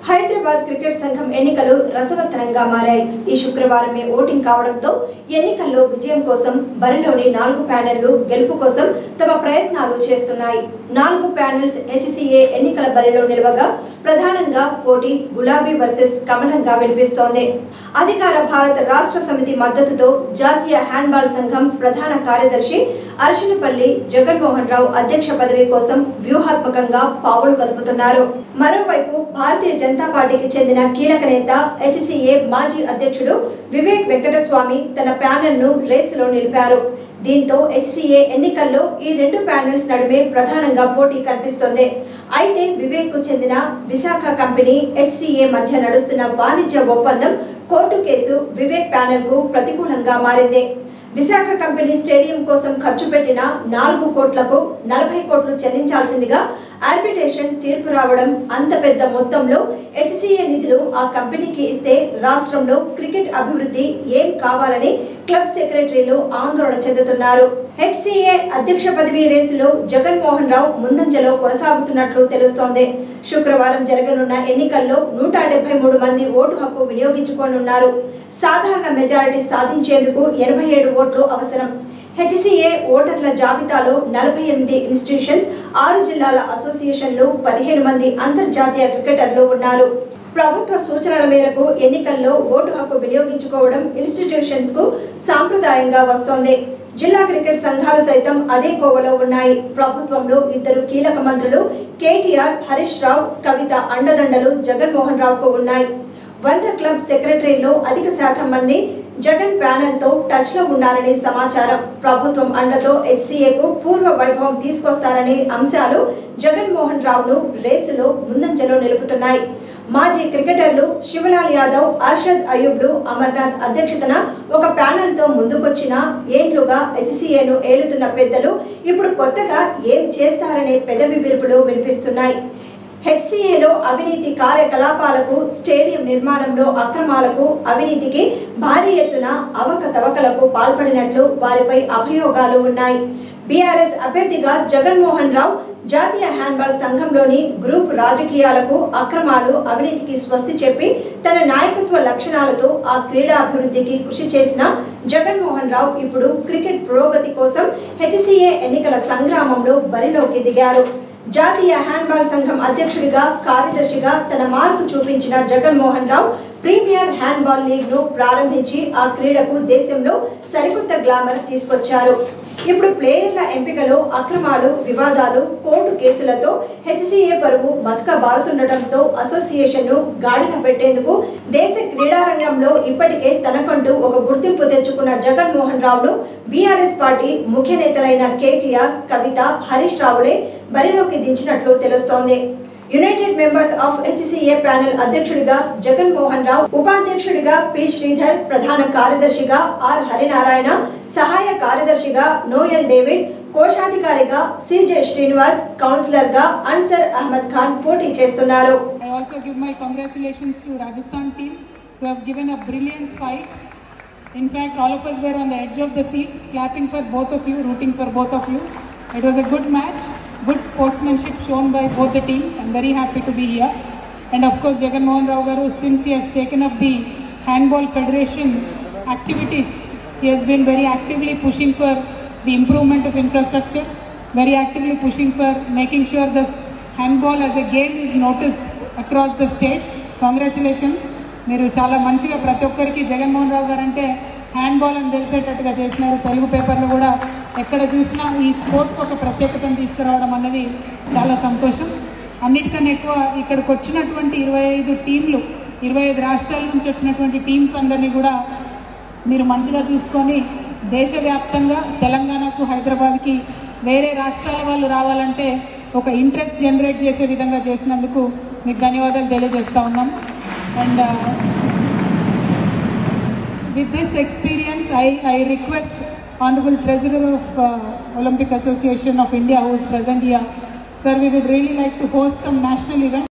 Hyderabad cricket సంఘం ఎన్నికలు రసవత్తరంగా మారాయి ఈ శుక్రవారమే ఓటింగ్ కావడంతో ఎన్నికల్లో విజయం కోసం బరిలోని నాలుగు ప్యానెళ్లు గెలుపు కోసం తమ ప్రయత్నాలు చేస్తున్నాయి నాలుగు ప్యానెల్స్ హెచ్సిఏ ఎన్నికల బరిలో నిలవగా ప్రధానంగా పోటీ గులాబీ వర్సెస్ కమలంగా వినిపిస్తోంది అధికార భారత రాష్ట్ర సమితి మద్దతుతో జాతీయ హ్యాండ్బాల్ సంఘం ప్రధాన కార్యదర్శి అర్షనపల్లి జగన్మోహన్ రావు అధ్యక్ష పదవి కోసం వ్యూహాత్మకంగా పావులు కదుపుతున్నారు మరోవైపు భారతీయ జనతా పార్టీకి చెందిన కీలక నేత హెచ్సిఏ మాజీ అధ్యక్షుడు వివేక్ వెంకటస్వామి తన ప్యానెల్ ను రేసులో నిలిపారు దీంతో హెచ్సిఏ ఎన్నికల్లో ఈ రెండు ప్యానెల్స్ నడుమే ప్రధానంగా పోటీ కనిపిస్తోంది అయితే వివేక్ కు చెందిన విశాఖ కంపెనీ హెచ్సిఏ మధ్య నడుస్తున్న వాణిజ్య ఒప్పందం కోర్టు కేసు వివేక్ ప్యానెల్ కు ప్రతికూలంగా మారింది విశాఖ కంపెనీ స్టేడియం కోసం ఖర్చు పెట్టిన నాలుగు కోట్లకు నలభై కోట్లు చెల్లించాల్సిందిగా ఆర్బిట్రేషన్ తీర్పు రావడం అంత పెద్ద మొత్తంలో హెచ్సిఏ నిధులు ఆ కంపెనీకి ఇస్తే రాష్ట్రంలో క్రికెట్ అభివృద్ధి ఏం కావాలని క్లబ్ సెక్రటరీలు ఆందోళన చెందుతున్నారు హెచ్సిఏ అధ్యక్ష పదవి రేసులో జగన్మోహన్ రావు ముందంజలో కొనసాగుతున్నట్లు తెలుస్తోంది శుక్రవారం జరగనున్న ఎన్నికల్లో నూట డెబ్బై మూడు మంది ఓటు హక్కు వినియోగించుకోనున్నారు సాధారణ మెజారిటీ సాధించేందుకు ఎనభై ఏడు ఓట్లు అవసరం హెచ్సిఏ ఓటర్ల జాబితాలో నలభై ఎనిమిది ఇన్స్టిట్యూషన్స్ ఆరు జిల్లాల అసోసియేషన్లు పదిహేను మంది అంతర్జాతీయ క్రికెటర్లు ఉన్నారు ప్రభుత్వ సూచనల మేరకు ఎన్నికల్లో ఓటు హక్కు వినియోగించుకోవడం ఇన్స్టిట్యూషన్స్ కు సాంప్రదాయంగా వస్తోంది జిల్లా క్రికెట్ సంఘాలు సైతం అదే కోవలో ఉన్నాయి ప్రభుత్వంలో ఇద్దరు కీలక మంత్రులు కేటీఆర్ హరీష్ రావు కవిత అండదండలు జగన్మోహన్ రావుకు ఉన్నాయి వంద క్లబ్ సెక్రటరీల్లో అధిక శాతం మంది జగన్ ప్యానెల్ తో టచ్ లో ఉన్నారని సమాచారం ప్రభుత్వం అండతో హెచ్సిఏకు పూర్వ వైభవం తీసుకొస్తారనే అంశాలు జగన్మోహన్ రావును రేసులో ముందంజలో నిలుపుతున్నాయి మాజీ క్రికెటర్లు శివలాల్ యాదవ్ అర్షద్ అయూబ్లు అమర్నాథ్ అధ్యక్షతన ఒక ప్యానెల్ తో ముందుకొచ్చిన ఏండ్లుగా హెచ్సిఏను ఏలుతున్న పెద్దలు ఇప్పుడు కొత్తగా ఏం చేస్తారనే పెదవి విరుపులు వినిపిస్తున్నాయి హెచ్సిఏలో అవినీతి కార్యకలాపాలకు స్టేడియం నిర్మాణంలో అక్రమాలకు అవినీతికి భారీ ఎత్తున అవకతవకలకు పాల్పడినట్లు వారిపై అభియోగాలు ఉన్నాయి బీఆర్ఎస్ అభ్యర్థిగా జగన్మోహన్ రావు జాతీయ హ్యాండ్బాల్ సంఘంలోని గ్రూప్ రాజకీయాలకు అక్రమాలు అవినీతికి స్వస్తి చెప్పి తన నాయకత్వ లక్షణాలతో ఆ క్రీడా అభివృద్ధికి కృషి చేసిన జగన్మోహన్ రావు ఇప్పుడు క్రికెట్ పురోగతి కోసం హెచ్సిఏ ఎన్నికల సంగ్రామంలో బరిలోకి దిగారు జాతీయ హ్యాండ్బాల్ సంఘం అధ్యక్షుడిగా కార్యదర్శిగా తన మార్కు చూపించిన Jaganmohan Rao premier handball league ను ప్రారంభించి ఆ క్రీడకు దేశంలో సరికొత్త గ్లామర్ తీసుకొచ్చారు ఇప్పుడు ప్లేయర్ల ఎంపికలో అక్రమాలు వివాదాలు కోర్టు కేసులతో హెచ్సిఏ పరువు మసక బారుతుండటంతో అసోసియేషన్ ను గాడిన పెట్టేందుకు దేశ క్రీడారంగంలో ఇప్పటికే తనకంటూ ఒక గుర్తింపు తెచ్చుకున్న జగన్మోహన్ రావును బీఆర్ఎస్ పార్టీ ముఖ్య నేతలైన కేటీఆర్ కవిత హరీష్ రావులే బరిలోకి దించినట్లు తెలుస్తోంది united members of HCA panel అధ్యక్షుడిగా జగన్మోహన్ రావు ఉపాధ్యక్షుడిగా పి శ్రీధర్ ప్రధాన కార్యదర్శిగా ఆర్ హరినారాయణ సహాయ కార్యదర్శిగా నోయల్ డేవిడ్ కోశాధికారిగా సిజే శ్రీనివాస్ కౌన్సిలర్ గా అన్సర్ అహ్మద్ ఖాన్ పోటీ చేస్తున్నారు I also give my congratulations to Rajasthan team who have given a brilliant fight. In fact, all of us were on the edge of the seats, clapping for both of you, rooting for both of you. It was a good match, good sportsmanship shown by both the teams. I'm very happy to be here. And of course, Jagan Mohan Rao Garu, since he has taken up the Handball Federation activities, he has been very actively pushing for the improvement of infrastructure, very actively pushing for making sure the handball as a game is noticed across the state. Congratulations. మీరు చాలా మంచిగా ప్రతి ఒక్కరికి జగన్మోహన్ రావు గారు అంటే handball అని తెలిసేటట్టుగా చేసినారు తెలుగు పేపర్లు కూడా ఎక్కడ చూసినా ఈ స్పోర్ట్కి ఒక ప్రత్యేకతను తీసుకురావడం అన్నది చాలా సంతోషం అన్నిటికన్నా ఎక్కువ ఇక్కడికి వచ్చినటువంటి ఇరవై ఐదు టీంలు ఇరవై ఐదు రాష్ట్రాల నుంచి వచ్చినటువంటి టీమ్స్ అందరినీ కూడా మీరు మంచిగా చూసుకొని దేశవ్యాప్తంగా తెలంగాణకు హైదరాబాద్కి వేరే రాష్ట్రాల వాళ్ళు రావాలంటే ఒక ఇంట్రెస్ట్ జనరేట్ చేసే విధంగా చేసినందుకు మీకు ధన్యవాదాలు తెలియజేస్తా ఉన్నాం and with this experience, I, I request Honorable Treasurer of uh, Olympic Association of India who is present here, sir, we would really like to host some national event.